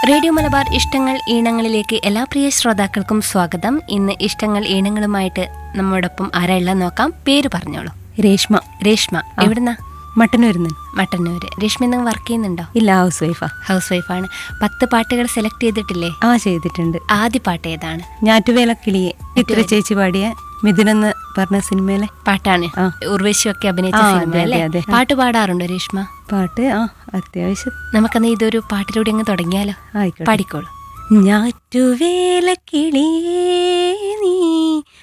Radio Malabar ഇഷ്ടങ്ങൾ ഈണങ്ങളിലേക്ക് എല്ലാ പ്രിയ ശ്രോതാക്കൾക്കും സ്വാഗതം ഇന്ന് ഇഷ്ടങ്ങൾ ഈണങ്ങളുമായിട്ട് നമ്മോടൊപ്പം ആരാ ഉള്ളത് നോക്കാം പേര് പറഞ്ഞോളൂ രേഷ്മ രേഷ്മ എവിടുന്ന മട്ടന്നൂരിന്ന് മട്ടന്നൂര് രേഷ്മ എന്തെങ്കിലും വർക്ക് ചെയ്യുന്നുണ്ടോ ഇല്ല ഹൗസ് വൈഫാ ഹൗസ് വൈഫാണ് പത്ത് പാട്ടുകൾ സെലക്ട് ചെയ്തിട്ടില്ലേ ആ ചെയ്തിട്ടുണ്ട് ആദ്യ പാട്ട് ഏതാണ് ഞാറ്റുവേല കിളിയെ ചിത്ര ചേച്ചി പാടിയ മിഥുനെന്ന് പറഞ്ഞ സിനിമയിലെ പാട്ടാണ് ആ. ഉർവശിയൊക്കെ അഭിനയിച്ച ആ, സിനിമ അതെ, അല്ലേ അതെ, അതെ. പാട്ട് പാടാറുണ്ടോ രേഷ്മ പാട്ട് ആ അത്യാവശ്യം നമുക്കന്ന് ഇതൊരു പാട്ടിലൂടെ അങ്ങ് തുടങ്ങിയാലോ ആയിക്കോട്ടെ പാടിക്കോളൂ ഞാറ്റുവേല കിളിയേ നീ